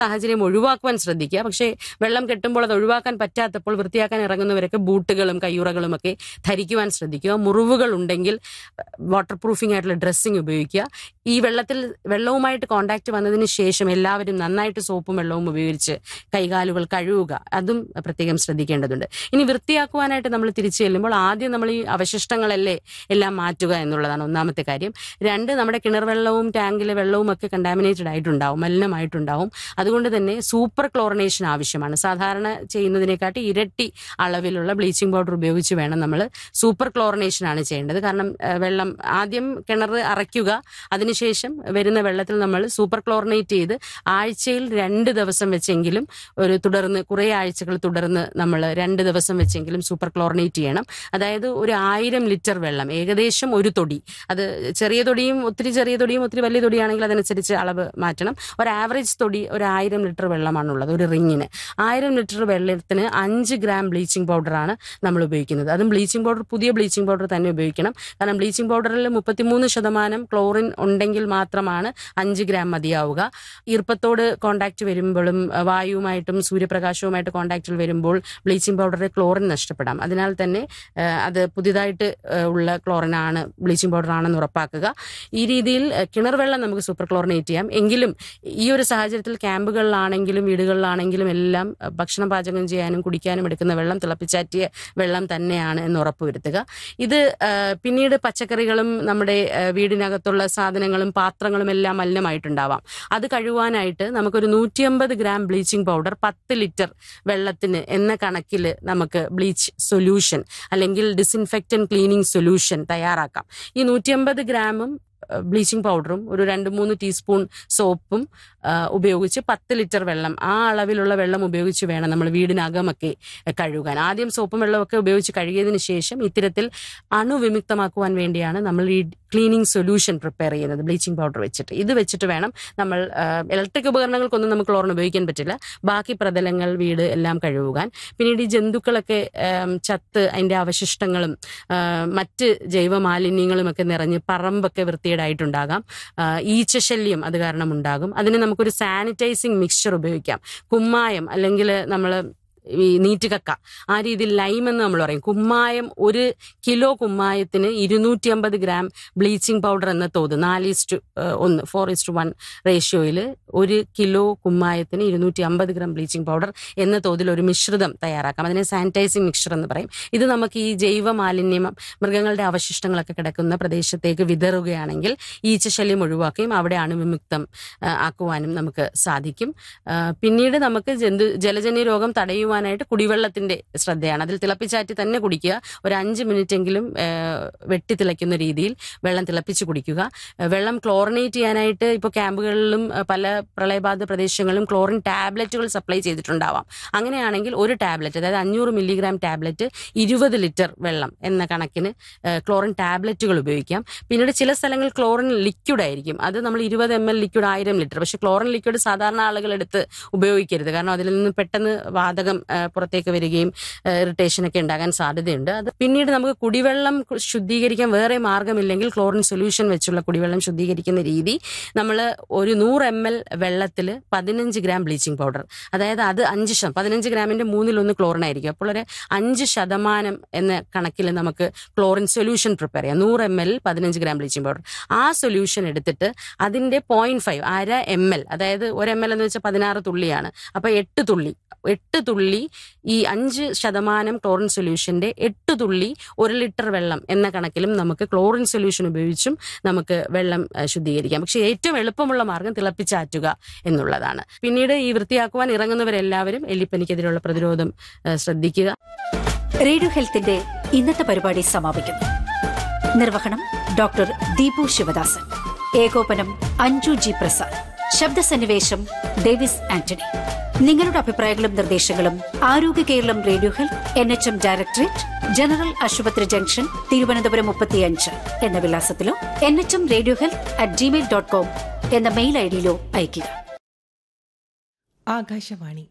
സാഹചര്യം ഒഴിവാക്കുവാൻ ശ്രദ്ധിക്കുക പക്ഷേ വെള്ളം കെട്ടുമ്പോൾ അത് ഒഴിവാക്കാൻ പറ്റാത്തപ്പോൾ വൃത്തിയാക്കാൻ ഇറങ്ങുന്നവരൊക്കെ ബൂട്ടുകളും കയ്യുറകളും ഒക്കെ ധരിക്കുവാൻ ശ്രദ്ധിക്കുക മുറിവുകൾ ഉണ്ടെങ്കിൽ വാട്ടർ പ്രൂഫിംഗ് ആയിട്ടുള്ള ഡ്രസ്സിങ് ഉപയോഗിക്കുക ഈ വെള്ളത്തിൽ വെള്ളവുമായിട്ട് കോണ്ടാക്ട് വന്നതിന് ശേഷം എല്ലാവരും നന്നായിട്ട് സോപ്പും വെള്ളവും ഉപയോഗിച്ച് കൈകാലുകൾ കഴുകുക അതും പ്രത്യേകം ശ്രദ്ധിക്കേണ്ടതുണ്ട് ഇനി വൃത്തിയാക്കുവാനായിട്ട് നമ്മൾ തിരിച്ചു ചെല്ലുമ്പോൾ ആദ്യം നമ്മൾ ഈ അവശിഷ്ടങ്ങളല്ലേ എല്ലാം മാറ്റുക എന്നുള്ളതാണ് ഒന്നാമത്തെ കാര്യം രണ്ട് നമ്മുടെ കിണർ വെള്ളവും ടാങ്കിലെ വെള്ളവും ഒക്കെ കണ്ടാമിനേറ്റഡ് ആയിട്ടുണ്ടാവും മലിനമായിട്ടുണ്ടാവും അതുകൊണ്ട് തന്നെ സൂപ്പർ ക്ലോറിനേഷൻ ആവശ്യമാണ് സാധാരണ ചെയ്യുന്നതിനെക്കാട്ടി ഇരട്ടി അളവിലുള്ള ബ്ലീച്ചിങ് പൗഡർ ഉപയോഗിച്ച് വേണം നമ്മൾ സൂപ്പർ ക്ലോറിനേഷൻ ആണ് ചെയ്യേണ്ടത് കാരണം ഏഹ്, വെള്ളം ആദ്യം കിണർ അറയ്ക്കുക അതിനുശേഷം വരുന്ന വെള്ളത്തിൽ നമ്മൾ സൂപ്പർ ക്ലോറിനേറ്റ് ചെയ്ത് ആഴ്ചയിൽ രണ്ട് ദിവസം വെച്ചെങ്കിലും ഒരു തുടർന്ന് കുറേ ആഴ്ചകൾ തുടർന്ന് നമ്മൾ രണ്ട് ദിവസം വെച്ചെങ്കിലും സൂപ്പർ ക്ലോറിനേറ്റ് ചെയ്യണം അതായത് ഒരു ആയിരം ലിറ്റർ വെള്ളം ഏകദേശം ഒരു തൊടി അത് ചെറിയ തൊടിയും ഒത്തിരി ചെറിയ തൊടിയും ഒത്തിരി വലിയ തൊടിയാണെങ്കിൽ അതനുസരിച്ച് അളവ് മാറ്റണം ഒരു ആവറേജ് തൊടി ഒരു ആയിരം ലിറ്റർ വെള്ളമാണുള്ളത് ഒരു റിങ്ങിന് ആയിരം ലിറ്റർ വെള്ളത്തിന് അഞ്ച് ഗ്രാം ബ്ലീച്ചിങ് പൗഡറാണ് നമ്മൾ ഉപയോഗിക്കുന്നത് അതും ബ്ലീച്ചിങ് പൗഡർ പുതിയ ബ്ലീച്ചിങ് പൗഡർ തന്നെ ഉപയോഗിക്കണം കാരണം ബ്ലീച്ചിങ് പൗഡറിൽ മുപ്പത്തിമൂന്ന് ശതമാനം ക്ലോറിൻ ഉണ്ടെങ്കിൽ മാത്രമാണ് അഞ്ച് ഗ്രാം മതിയാവുക ഈർപ്പത്തോട് കോണ്ടാക്ട് വരുമ്പോഴും അഹ് വായുവുമായിട്ടും സൂര്യപ്രകാശവുമായിട്ട് കോണ്ടാക്റ്റിൽ വരുമ്പോൾ ബ്ലീച്ചിങ് പൗഡറിൽ ക്ലോറിൻ നഷ്ടപ്പെടാം അതിനാൽ തന്നെ അഹ് അത് പുതിയതായിട്ട് അഹ് ഉള്ള ക്ലോറിനാണ് ബ്ലീച്ചിങ് പൗഡർ ആണെന്ന് ഉറപ്പാക്കുക ഈ രീതിയിൽ അഹ് കിണർ വെള്ളം നമുക്ക് സൂപ്പർ ക്ലോറിനേറ്റ് ചെയ്യാം എങ്കിലും ഈ ഒരു സാഹചര്യത്തിൽ ക്യാമ്പുകളിലാണെങ്കിലും വീടുകളിലാണെങ്കിലും എല്ലാം അഹ് ഭക്ഷണം പാചകം ചെയ്യാനും കുടിക്കാനും എടുക്കുന്ന വെള്ളം തിളപ്പിച്ചാറ്റിയ വെള്ളം തന്നെയാണ് എന്ന് ഉറപ്പുവരുത്തുക ഇത് അഹ് പിന്നീട് പച്ചക്കറികളും നമ്മുടെ അഹ് വീടിനകത്തുള്ള സാധനങ്ങളും പാത്രങ്ങളും എല്ലാം മലിനമായിട്ടുണ്ടാവാം അത് കഴുകാനായിട്ട് നമുക്കൊരു നൂറ്റിയമ്പത് ഗ്രാം ബ്ലീച്ചിങ് പൗഡർ പത്ത് ലിറ്റർ വെള്ളത്തിന് എന്ന കണക്കിൽ നമുക്ക് ബ്ലീച്ച് സൊല്യൂഷൻ അല്ലെങ്കിൽ ഡിസിൻഫെക്റ്റൻ ക്ലീനിങ് സൊല്യൂഷൻ തയ്യാറാക്കാം ഈ നൂറ്റിയമ്പത് ഗ്രാമും ബ്ലീച്ചിങ് പൗഡറും ഒരു രണ്ട് മൂന്ന് ടീസ്പൂൺ സോപ്പും ആ, ഉപയോഗിച്ച് പത്ത് ലിറ്റർ വെള്ളം ആ അളവിലുള്ള വെള്ളം ഉപയോഗിച്ച് വേണം നമ്മൾ വീടിനകമൊക്കെ കഴുകാൻ ആദ്യം സോപ്പും വെള്ളമൊക്കെ ഉപയോഗിച്ച് കഴുകിയതിന് ശേഷം ഇത്തരത്തിൽ അണുവിമുക്തമാക്കുവാൻ വേണ്ടിയാണ് നമ്മൾ ഈ ക്ലീനിങ് സൊല്യൂഷൻ പ്രിപ്പയർ ചെയ്യുന്നത് ബ്ലീച്ചിങ് പൗഡർ വെച്ചിട്ട് ഇത് വെച്ചിട്ട് വേണം നമ്മൾ ഇലക്ട്രിക് ഉപകരണങ്ങൾക്കൊന്നും നമുക്ക് ക്ലോറിൻ ഉപയോഗിക്കാൻ പറ്റില്ല ബാക്കി പ്രതലങ്ങൾ വീട് എല്ലാം കഴുകുവാൻ പിന്നീട് ഈ ജന്തുക്കളൊക്കെ ആം, ചത്ത് അതിന്റെ അവശിഷ്ടങ്ങളും ആ, മറ്റ് ജൈവ മാലിന്യങ്ങളും ഒക്കെ നിറഞ്ഞ് പറമ്പൊക്കെ വൃത്തികേടായിട്ടുണ്ടാകാം ആ, ഈച്ചശല്യം അത് കാരണം ഉണ്ടാകും അതിന് നമുക്കൊരു സാനിറ്റൈസിങ് മിക്സ്ചർ ഉപയോഗിക്കാം കുമ്മായം അല്ലെങ്കിൽ നമ്മൾ ഈ നീറ്റുകക്ക ആ രീതിയിൽ ലൈം എന്ന് നമ്മൾ പറയും കുമ്മായം ഒരു കിലോ കുമ്മായത്തിന് ഇരുന്നൂറ്റി അമ്പത് ഗ്രാം ബ്ലീച്ചിങ് പൗഡർ എന്ന തോത് നാല് ഇസ്റ്റു ഒന്ന് ഫോർ ഇസ്റ്റു വൺ റേഷ്യോയിൽ ഒരു കിലോ കുമ്മായത്തിന് ഇരുന്നൂറ്റി അമ്പത് ഗ്രാം ബ്ലീച്ചിങ് പൗഡർ എന്ന തോതിൽ ഒരു മിശ്രിതം തയ്യാറാക്കാം അതിനെ സാനിറ്റൈസിങ് മിക്സ്ചർ എന്ന് പറയും ഇത് നമുക്ക് ഈ ജൈവ മാലിന്യം മൃഗങ്ങളുടെ അവശിഷ്ടങ്ങളൊക്കെ കിടക്കുന്ന പ്രദേശത്തേക്ക് വിതറുകയാണെങ്കിൽ ഈച്ചശല്യം ഒഴിവാക്കുകയും അവിടെ അണുവിമുക്തം ആ, ആക്കുവാനും നമുക്ക് സാധിക്കും ആ, പിന്നീട് നമുക്ക് ജന്തു ജലജന്യ രോഗം തടയുവാനായിട്ട് കുടിവെള്ളത്തിന്റെ ശ്രദ്ധയാണ് അതിൽ തിളപ്പിച്ചാറ്റി തന്നെ കുടിക്കുക ഒരു അഞ്ച് മിനിറ്റ് എങ്കിലും ആ, വെട്ടി തിളയ്ക്കുന്ന രീതിയിൽ വെള്ളം തിളപ്പിച്ച് കുടിക്കുക ആ, വെള്ളം ക്ലോറിനേറ്റ് ചെയ്യാനായിട്ട് ഇപ്പോൾ ക്യാമ്പുകളിലും ആ, പല പ്രളയബാധിത പ്രദേശങ്ങളിലും ക്ലോറിൻ ടാബ്ലറ്റുകൾ സപ്ലൈ ചെയ്തിട്ടുണ്ടാവാം അങ്ങനെയാണെങ്കിൽ ഒരു ടാബ്ലറ്റ് അതായത് അഞ്ഞൂറ് മില്ലിഗ്രാം ടാബ്ലറ്റ് ഇരുപത് ലിറ്റർ വെള്ളം എന്ന കണക്കിന് ആ, ക്ലോറിൻ ടാബ്ലറ്റുകൾ ഉപയോഗിക്കാം പിന്നീട് ചില സ്ഥലങ്ങളിൽ ക്ലോറിൻ ലിക്വിഡ് ആയിരിക്കും അത് നമ്മൾ ഇരുപത് എം എൽ ലിക്വിഡ് ആയിരം ലിറ്റർ പക്ഷെ ക്ലോറിൻ ലിക്വിഡ് സാധാരണ ആളുകൾ എടുത്ത് ഉപയോഗിക്കരുത് കാരണം അതിൽ നിന്ന് പെട്ടെന്ന് വാതകം ആ, പുറത്തേക്ക് വരികയും ഇറിറ്റേഷൻ ഒക്കെ ഉണ്ടാകാൻ സാധ്യതയുണ്ട് അത് പിന്നീട് നമുക്ക് കുടിവെള്ളം കു- ശുദ്ധീകരിക്കാൻ വേറെ മാർഗമില്ലെങ്കിൽ ക്ലോറിൻ സൊല്യൂഷൻ വെച്ചുള്ള കുടിവെള്ളം ശുദ്ധീകരിക്കുന്ന രീതി നമ്മൾ ഒരു നൂറ് എം എൽ വെള്ളത്തിൽ പതിനഞ്ച് ഗ്രാം ബ്ലീച്ചിങ് പൗഡർ അതായത് അത് അഞ്ച് ശതം പതിനഞ്ച് ഗ്രാമിന്റെ മൂന്നിലൊന്ന് ക്ലോറിൻ ആയിരിക്കും അപ്പോൾ ഒരു അഞ്ച് ശതമാനം എന്ന കണക്കിൽ നമുക്ക് ക്ലോറിൻ സൊല്യൂഷൻ പ്രിപ്പയർ ചെയ്യാം നൂറ് എം എൽ പതിനഞ്ച് ഗ്രാം ബ്ലീച്ചിങ് പൗഡർ ആ സൊല്യൂഷൻ എടുത്തിട്ട് അതിന്റെ പോയിന്റ് ഫൈവ് അര എം എൽ അതായത് ഒരു എം എൽ എന്ന് വെച്ചാൽ പതിനാറ് തുള്ളിയാണ് അപ്പൊ എട്ട് തുള്ളി എട്ട് തുള്ളി ഈ അഞ്ച് ശതമാനം ക്ലോറിൻ സൊല്യൂഷന്റെ എട്ട് തുള്ളി ഒരു ലിറ്റർ വെള്ളം എന്ന കണക്കിലും നമുക്ക് ക്ലോറിൻ സൊല്യൂഷൻ ഉപയോഗിച്ചും നമുക്ക് വെള്ളം ആ, ശുദ്ധീകരിക്കാം പക്ഷെ ഏറ്റവും എളുപ്പമുള്ള മാർഗം തിളപ്പിച്ചാറ്റുക എന്നുള്ളതാണ് പിന്നീട് ഈ വൃത്തിയാക്കുവാൻ ഇറങ്ങുന്നവരെല്ലാവരും എലിപ്പനിക്കെതിരെയുള്ള പ്രതിരോധം ആ, ശ്രദ്ധിക്കുക റേഡിയോ ഹെൽത്തിന്റെ ഇന്നത്തെ പരിപാടി സമാപിക്കുന്നു നിർവഹണം ഡോക്ടർ ദീപു ശിവദാസൻ ഏകോപനം അഞ്ജു ജി പ്രസാദ് ശബ്ദസന്നിവേശം ഡേവിസ് ആന്റണി നിങ്ങളുടെ അഭിപ്രായങ്ങളും നിർദ്ദേശങ്ങളും Arogya Keralam radio health N H M directorate general ആശുപത്രി ജംഗ്ഷൻ തിരുവനന്തപുരം മുപ്പത്തിയഞ്ച് എന്ന വിലാസത്തിലോ N H M radio health at gmail dot com എന്ന മെയിൽ ഐഡിയിലോ അയയ്ക്കുക ആകാശവാണി